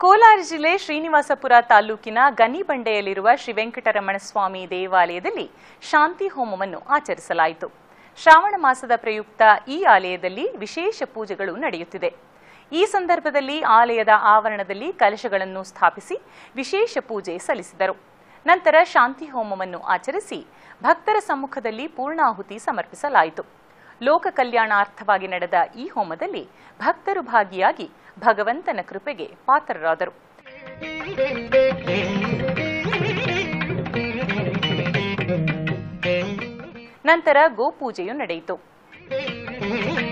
ಕೋಲಾರ ಜಿಲ್ಲೆ ಶ್ರೀನಿವಾಸಪುರ ತಾಲೂಕಿನ ಗನಿಬಂಡೆಯಲ್ಲಿರುವ ಶ್ರೀ ವೆಂಕಟರಮಣ ಸ್ವಾಮಿ ದೇವಾಲಯದಲ್ಲಿ ಶಾಂತಿ ಹೋಮವನ್ನು ಆಚರಿಸಲಾಯಿತು ಶ್ರಾವಣ ಮಾಸದ ಪ್ರಯುಕ್ತ ಈ ಆಲಯದಲ್ಲಿ ವಿಶೇಷ ಪೂಜೆಗಳು ನಡೆಯುತ್ತಿದೆ ಈ ಸಂದರ್ಭದಲ್ಲಿ ಆಲಯದ ಆವರಣದಲ್ಲಿ ಕಲಶಗಳನ್ನು ಸ್ಥಾಪಿಸಿ ವಿಶೇಷ ಪೂಜೆ ಸಲ್ಲಿಸಿದರು ನಂತರ ಶಾಂತಿ ಹೋಮವನ್ನು ಆಚರಿಸಿ ಭಕ್ತರ ಸಮ್ಮುಖದಲ್ಲಿ ಪೂರ್ಣಾಹುತಿ ಸಮರ್ಪಿಸಲಾಯಿತು ಲೋಕ ಕಲ್ಯಾಣಾರ್ಥವಾಗಿ ನಡೆದ ಈ ಹೋಮದಲ್ಲಿ ಭಕ್ತರು ಭಾಗಿಯಾಗಿ ಭಗವಂತನ ಕೃಪೆಗೆ ಪಾತ್ರರಾದರು ನಂತರ ಗೋಪೂಜೆಯು ನಡೆಯಿತು